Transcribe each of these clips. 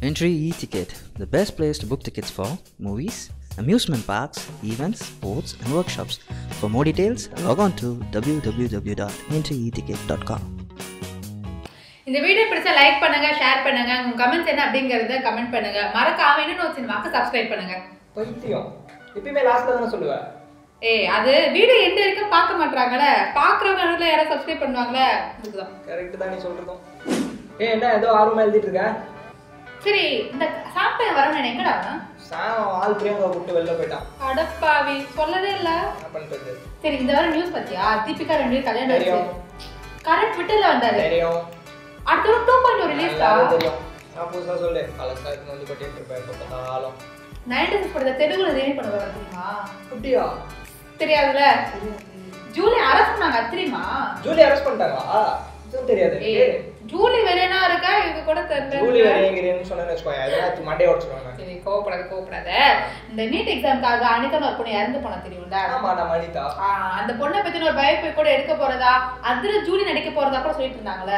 Entry e-ticket, the best place to book tickets for movies, amusement parks, events, sports, and workshops. For more details, log on to www.entryeticket.com. இந்த video பிடிச்சா like பண்ணுங்க share பண்ணுங்க உங்க comments என்ன அப்படிங்கறத comment பண்ணுங்க மறக்காம இன்னும் சினிமாக்கு சப்ஸ்கிரைப் பண்ணுங்க பைத்தியம் எப்பயுமே லாஸ்ட்ல தானே சொல்லுவேன் ஏய் அது வீடியோ எந்த வரைக்கும் பார்க்க மாட்டாங்கல்ல பாக்குறவங்க நடுவுல யாராவது சப்ஸ்கிரைப் பண்ணுவாங்களே இதுதான் கரெக்ட் தான் நீ சொல்றதும் ஏ என்ன ஏதோ ஆர்வமா எழுதிட்டு இருக்க சரி இந்த சாப்பிட்ட வரணும் எங்கடா அவன்? சாம் ஆள் பிரியங்கா கூப்பிட்டு வெளில போயிட்டான் அடப்பாவி சொல்லவே இல்ல என்ன பண்றது சரி இந்த வாரம் நியூஸ் பத்தியா தீபிகா ரெண்டு பேரும் கல்யாணம் ஆயிடுச்சு தெரியும். கரெக்ட் ட்விட்டர்ல வந்தாரு தெரியும் அடுத்த ஒரு டூ பாயிண்ட் ரிலீஸ் எல்லாரும் தெரியும் நான் புதுசா சொல்லு கலக்கா எடுத்து வந்து கொட்டிட்டு இருப்பேன் எப்ப பார்த்தாலும் நைன்டி சிக்ஸ் படத்தை தெலுங்குல ரிலீஸ் பண்ண வர தெரியுமா அப்படியா தெரியாதுல்ல ஜூலி அரெஸ்ட் பண்ணாங்க அது தெரியுமா ஜூலி அரெஸ்ட் பண்ணிட்டாங்களா இதுவும் தெரியாது ஏய், எனக்கு. ஜூலி வெறியனா இருக்கா இது கூட ஜூலி தெரியல வேறேங்கிறேன்னு சொன்னேன்னு வச்சுக்கோங்க அதெல்லாம் மண்டே ஓடிச்சிருவாங்க சரி கோவப்படாத கோவப்படாத இந்த நீட் எக்ஸாம்க்காக அனிதா ஒரு பொண்ணு இறந்து போன தெரியும்ல ஆமா நான் அனிதா ஆ, அந்த பொண்ணை பத்தின ஒரு பயோபிக் கூட எடுக்க போறதா அதுல ஜூலி நடிக்க போறதா கூட சொல்லிட்டு இருந்தாங்கல்ல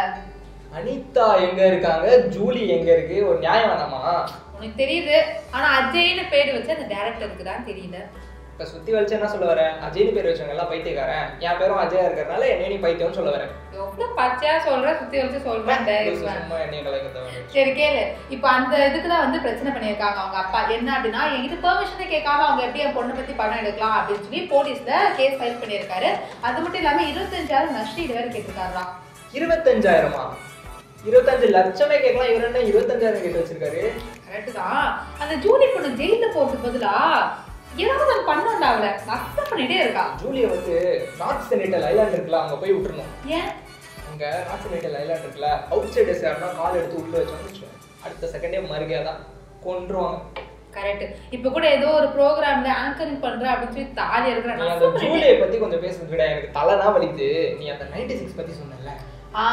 அனிதா எங்க இருக்காங்க ஜூலி எங்க இருக்கு ஒரு நியாயம் வேணாமா உனக்கு தெரியுது ஆனா அஜய்னு பேர் வச்சு அந்த டேரக்டருக்கு தான் தெரியல இப்ப சுத்தி வலிச்சு என்ன சொல்ல வரேன் அஜய்னு பேர் வச்சவங்க எல்லாம் பைத்தியக்காரன் என் பேரும் அஜயா இருக்கிறதுனால என்ன நீ பைத்தியம்னு சொல்ல வரேன் எவ்வளவு பச்சையா சொல்ற சுத்தி வச்சு சொல்றேன் சும்மா என்னைய கலைக்கிறத சரி கேளு இப்போ அந்த இதுக்கு தான் வந்து பிரச்சனை பண்ணியிருக்காங்க அவங்க அப்பா என்ன அப்படின்னா எங்கிட்ட பெர்மிஷனே கேட்காம அவங்க எப்படி என் பொண்ணை பத்தி படம் எடுக்கலாம் அப்படின்னு சொல்லி போலீஸ்ல கேஸ் ஃபைல் பண்ணியிருக்காரு அது மட்டும் இல்லாம இருபத்தஞ்சாயிரம் நஷ்டீடு வேற கேட்டிருக்காரா இருபத்தஞ்சாயிரமா இருபத்தஞ்சு லட்சமே கேட்கலாம் இவர் என்ன இருபத்தஞ்சாயிரம் கேட்டு வச்சிருக்காரு கரெக்ட் தான் அந்த ஜூலி பொண்ணு ஜெயில போறதுக்கு பதிலா ஏதாவது ஒன்று பண்ணோம்டா அவளை நஷ்டம் பண்ணிட்டே இருக்கா ஜூலியை வந்து நார்த் சென்னிட்டல் ஐலாண்ட் இருக்குல்ல அங்க போய் விட்டுறணும் ஏன் அங்க நார்த் சென்னிட்டல் ஐலாண்ட் இருக்குல்ல அவுட் சைடர்ஸ் யாருன்னா கால் எடுத்து உள்ள வச்சோம்னு வச்சுக்கோங்க அடுத்த செகண்டே மறுகையா தான் கொன்றுவாங்க கரெக்ட் இப்போ கூட ஏதோ ஒரு ப்ரோக்ராம்ல ஆங்கரிங் பண்ற அப்படின்னு சொல்லி தாலி இருக்கிற நீ அந்த ஜூலியை பத்தி கொஞ்சம் பேசுறது விட எனக்கு தலை தான் வலிக்குது நீ அந்த நைன்டி சிக்ஸ் பத்தி சொன்னல ஆ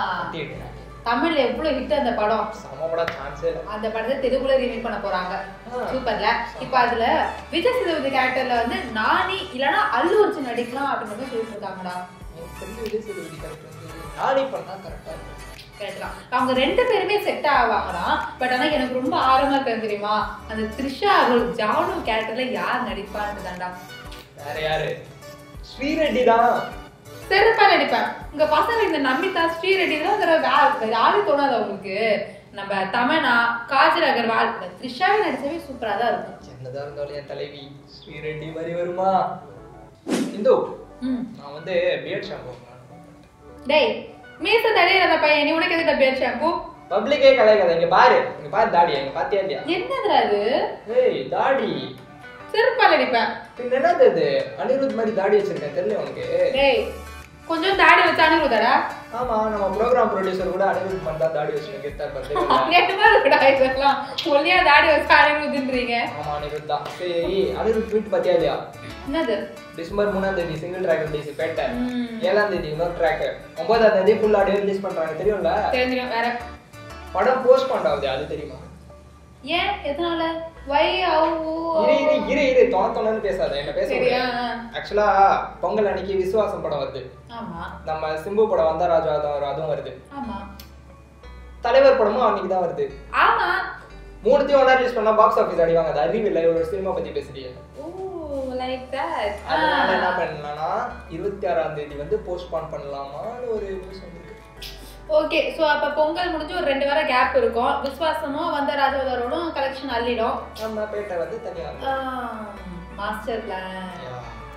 தமிழ்ல எவ்வளவு ஹிட் அந்த படம் சமப்பட சான்ஸே இல்லை அந்த படத்தை தெலுங்குல ரிலீஸ் பண்ண போறாங்க ஆ. சூப்பர்ல இப்போ அதுல விஜய் சேதுபதி கேரக்டர்ல வந்து நானி இல்லனா அல்லு அர்ஜுன் நடிக்கலாம் அப்படின்னு வந்து சொல்லிட்டு இருக்காங்கடா எனக்கு தெரிஞ்சு விஜய் சேதுபதி கரெக்ட் வந்து நானே பண்ணா கரெக்டா இருக்கும் கரெக்ட் தான் அவங்க ரெண்டு பேருமே செட் ஆவாங்களாம் பட் ஆனா எனக்கு ரொம்ப ஆர்வமா இருக்கு தெரியுமா அந்த த்ரிஷா ரோல் ஜானு கேரக்டர்ல யார் நடிப்பான்னு தான்டா வேற யாரு ஸ்ரீரெட்டி தான் செருப்பா நடிப்பேன் உங்க பசங்க இந்த நமிதா ஸ்ரீரெட்டி தான் வேற வே- யாரும் தோணாது அவங்களுக்கு நம்ம தமனா காஜல் அகர்வால் இந்த த்ரிஷாவே நடிச்சவே சூப்பரா தான் இருக்கும் என்னதான் இருந்தாலும் என் தலைவி ஸ்ரீரெட்டி மாதிரி வருமா இந்து ம் நான் வந்து பியர்ட் ஷாம்பு டேய் மீச தடையிறத பையன் நீ உனக்கு எதுக்கு பேர் ஷாம்பு பப்ளிக்கே கலைக்காத இங்க பாரு இங்க பாரு தாடி இங்க பாத்தியா இல்லையா என்னதுடா அது ஏய் தாடி செருப்பால் அடிப்பேன் பின்ன என்னது இது அனிருத் மாதிரி தாடி வச்சிருக்கேன் தெரியல உனக்கு டேய் கொஞ்சம் தாடி வச்சு அனுப்புதாடா ஆமா நம்ம ப்ரோக்ராம் ப்ரொடியூசர் கூட அனிருத் மாதிரி தான் தாடி வச்சிருக்கேன் கெத்தா பார்த்து என்னமா இருக்குடா இதெல்லாம் ஒல்லியா தாடி வச்சு அனுப்புதுன்றீங்க ஆமா அனிருத் தான் சரி அனிருத் ட்வீட் பாத்தியா இல்லையா என்னது டிசம்பர் மூணாம் தேதி சிங்கிள் ட்ராக் ரிலீஸ் பேட்டை ம். ஏழாம் தேதி இன்னொரு ட்ராக் ஒன்பதாம் தேதி ஃபுல் ஆடியோ ரிலீஸ் பண்றாங்க தெரியும்ல தெரிஞ்சிடும் வேற படம் போஸ்ட் ஆகுது அது தெரியுமா ஏன் எதனால வை அவு இரு இரு இரு இரு தொண தொணன்னு பேசாத என்ன பேச சரியா ஆக்சுவலா பொங்கல் அன்னைக்கு விசுவாசம் படம் வருது ஆமா நம்ம சிம்பு படம் வந்தா ராஜா தான் வரும் அதுவும் வருது ஆமா தலைவர் படமும் அன்னைக்கு தான் வருது ஆமா மூணுத்தையும் ஒன்றா ரிலீஸ் பண்ணா பாக்ஸ் ஆஃபீஸ் அடிவாங்க அது அறிவில்லை ஒரு சினிமா பத்தி பேசுறீங்க ஓ லைக் தட் அதனால என்ன பண்ணலாம்னா இருபத்தி ஆறாம் தேதி வந்து போஸ்ட்பான் பண்ணலாமான்னு ஒரு நியூஸ் வந்திருக்கு ஓகே ஸோ அப்போ பொங்கல் முடிஞ்சு ஒரு ரெண்டு வாரம் கேப் இருக்கும் விஸ்வாசமும் வந்த ராஜவதரோடும் கலெக்ஷன் அள்ளிடும் நம்ம பேட்டை வந்து தனியா மாஸ்டர் பிளான் யா.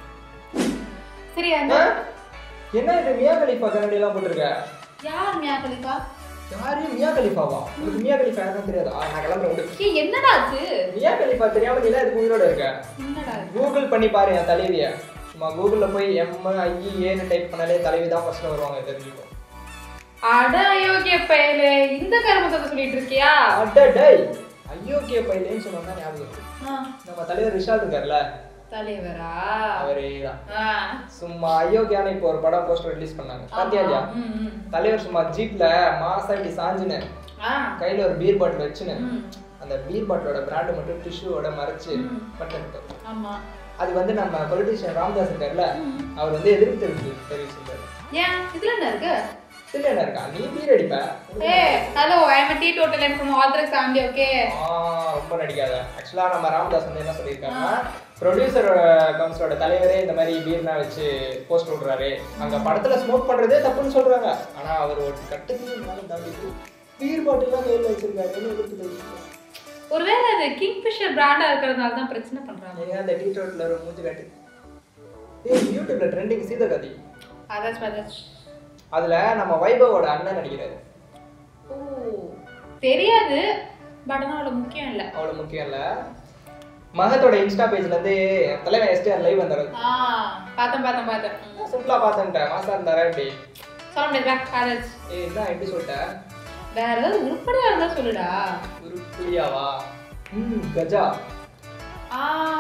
சரி ஆ? அந்த என்ன இது மியா கலிஃபா கரண்டி எல்லாம் போட்டிருக்க யார் மியா கலிஃபா யாரு மியா கலிஃபாவா உங்களுக்கு மியா கலிஃபா யாரும் தெரியாதா நான் கிளம்புறேன் விடு. ஏய் என்னடா ஆச்சு மியா கலிஃபா தெரியாம நீ எல்லாம் இதுக்கு உயிரோட இருக்க என்னடா இது? கூகுள் பண்ணி பாரு என் தலைவிய சும்மா கூகுள்ல போய் எம் ஐஇ ஏன்னு டைப் பண்ணாலே தலைவி தான் ஃபர்ஸ்ட் வருவாங்க தெரிஞ்சுக்கோ அட அயோக்கிய பயலே இந்த கருமத்தை சொல்லிட்டு இருக்கியா அட டேய் ஐயோகே பையலேன்னு சொன்னா ஞாபகம் இருக்கு. ஆ, நம்ம தலைவர் ரிஷாத் இருக்கார்ல தலைவரா அவரே தான் ஆ. சும்மா அயோக்கியான இப்போ ஒரு படம் போஸ்டர் ரிலீஸ் பண்ணாங்க பாத்தியா இல்லையா ம், ம். தலைவர் சும்மா ஜீப்ல மாசா இப்படி சாஞ்சுன்னு ஆ, கையில ஒரு பீர் பாட்டில் வச்சுன்னு ம். அந்த பீர் பாட்டிலோட பிராண்ட் மட்டும் டிஷ்யூவோட மறைச்சு ம். பட்டு ஆமா அது வந்து நம்ம பொலிட்டிஷியன் ராம்தாஸ் இருக்கார்ல ம். அவர் வந்து எதிர்ப்பு தெரிவிச்சு தெரிவிச்சிருக்காரு ஏன் இதுல என்ன இருக்கு இதுல என்ன இருக்கா நீ பீர் அடிப்ப ஏ hello I am teetotal and from orthodox family okay ஆ, ரொம்ப நடிக்காத ஆக்சுவலா நம்ம ராமதாஸ் வந்து என்ன சொல்லியிருக்காருன்னா ப்ரொடியூசர் கவுன்சிலோட தலைவரே இந்த மாதிரி பீர்னா வச்சு போஸ்ட் விடுறாரு அங்க படத்துல ஸ்மோக் பண்றதே தப்புன்னு சொல்றாங்க ஆனா அவர் ஒரு கட்டுக்கு மேல தாண்டி பீர் பாட்டிலாம் கையில் வச்சிருக்காரு எடுத்து வச்சிருக்காரு. ஒருவேளை அது கிங்ஃபிஷர் பிராண்டா இருக்கிறதுனால தான் பிரச்சனை பண்றாங்க நீங்க அந்த டீ ரோட்ல ஒரு மூஞ்சி காட்டு ஏய் யூடியூப்ல ட்ரெண்டிங் சீதகதி அதாச் அதாச் அதுல நம்ம வைபவோட அண்ணன் நடிக்கிறாரு ஓ தெரியாது பட் ஆனால் அவ்வளோ முக்கியம் இல்லை அவ்வளவு முக்கியம் இல்ல மகத்தோட இன்ஸ்டா பேஜ்ல இருந்து என் தலைவன் எஸ்டிஆர் லைவ் வந்தாரு ஆ பார்த்தேன் பார்த்தேன் பார்த்தேன் ம். சிம்பிளா பார்த்தேன்ட்டேன் மாசா இருந்தாரா இப்படி சொல்ல முடியாது அதாச் ஏய் என்ன எப்படி சொல்லிட்டேன் வேற ஏதாவது உருப்படியா இருந்தா சொல்லுடா உருப்படியாவா ம் கஜா ஆ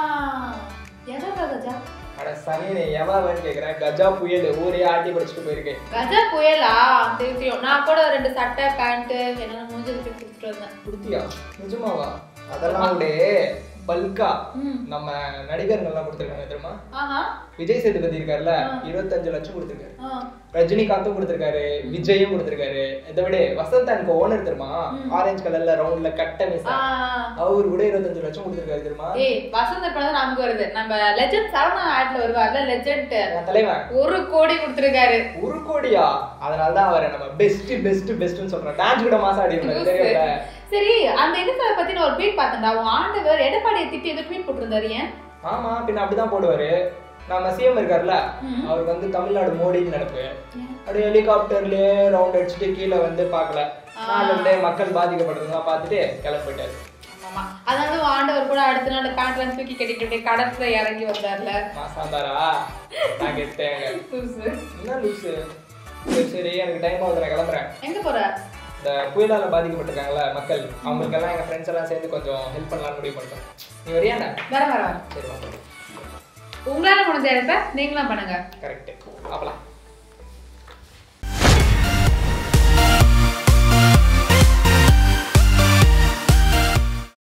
எதா கஜா அட சனியனே எவாவன்னு கேக்குறேன் கஜா புயல் ஊரே ஆட்டி படிச்சுட்டு போயிருக்கேன் கஜா புயலா தெரியும் தெரியும் நான் கூட ரெண்டு சட்டை பேண்ட் என்னென்ன முடிஞ்சது போய் கொடுத்துட்டு வந்தேன் குடுத்தியா நிஜமாவா அதெல்லாம் விட பல்கா ம். நம்ம நடிகர்கள்லாம் கொடுத்துருக்காங்க தெரியுமா ஆஹா விஜய் சேதுபதி இருக்கார்ல ஆ. இருபத்தஞ்சு லட்சம் கொடுத்துருக்காரு ஆ ரஜினிகாந்தும் கொடுத்துருக்காரு விஜயும் கொடுத்துருக்காரு இதை விட வசந்த் அண்ட் ஓனர் தெரியுமா ஆரஞ்சு கலர்ல ரவுண்ட்ல கட்ட மிஸ் ஆ. அவரு கூட இருபத்தஞ்சு லட்சம் கொடுத்துருக்காரு தெரியுமா ஏய் வசந்த படம் நமக்கு வருது நம்ம லெஜெண்ட் சரவணா ஆட்ல வருவார்ல லெஜெண்ட் என் தலைவன் ஒரு கோடி கொடுத்துருக்காரு ஒரு கோடியா அதனாலதான் அவரை நம்ம பெஸ்ட் பெஸ்ட் பெஸ்ட்னு சொல்றோம் டான்ஸ் கூட மாசம் ஆடி இருந்தாரு தெரியல சரி அந்த இதுக்கு பத்தி நான் ஒரு ட்வீட் பார்த்தேன்டா உன் ஆண்டவர் எடப்பாடியை திட்டி எது ட்வீட் போட்டிருந்தாரு ஏன் ஆமா பின்ன அப்படிதான் போடுவாரு நம்ம சிஎம் இருக்கார்ல ம். அவருக்கு வந்து தமிழ்நாடு மோடின்னு நடப்பு அப்படியே ஹெலிகாப்டர்லயே ரவுண்ட் அடிச்சுட்டு கீழே வந்து பார்க்கல நாலு வந்து மக்கள் பாதிக்கப்படுறதெல்லாம் பார்த்துட்டு கிளம்பி போயிட்டாரு ஆமா அதனால உன் ஆண்டவர் கூட அடுத்த நாள் பேண்ட்லாம் தூக்கி கட்டிட்டு அப்படியே கடற்கரை இறங்கி வந்தார்ல மாசாந்தாரா நான் கெட்டேங்க லூசு. என்ன லூசு சரி சரி எனக்கு டைம் ஆகுது நான் கிளம்புறேன் எங்க போற இந்த புயலால பாதிக்கப்பட்டிருக்காங்கல்ல மக்கள் அவங்களுக்கெல்லாம் எங்க ஃப்ரெண்ட்ஸ் எல்லாம் சேர்ந்து கொஞ்சம் ஹெல்ப் பண்ணலாம்னு முடிவு பண்ணிட்டோம் நீ வரியாண்ணா வர வர வர சரி வாங்க உங்களால முடிஞ்ச இடத்த நீங்களும் பண்ணுங்க கரெக்ட் பார்க்கலாம்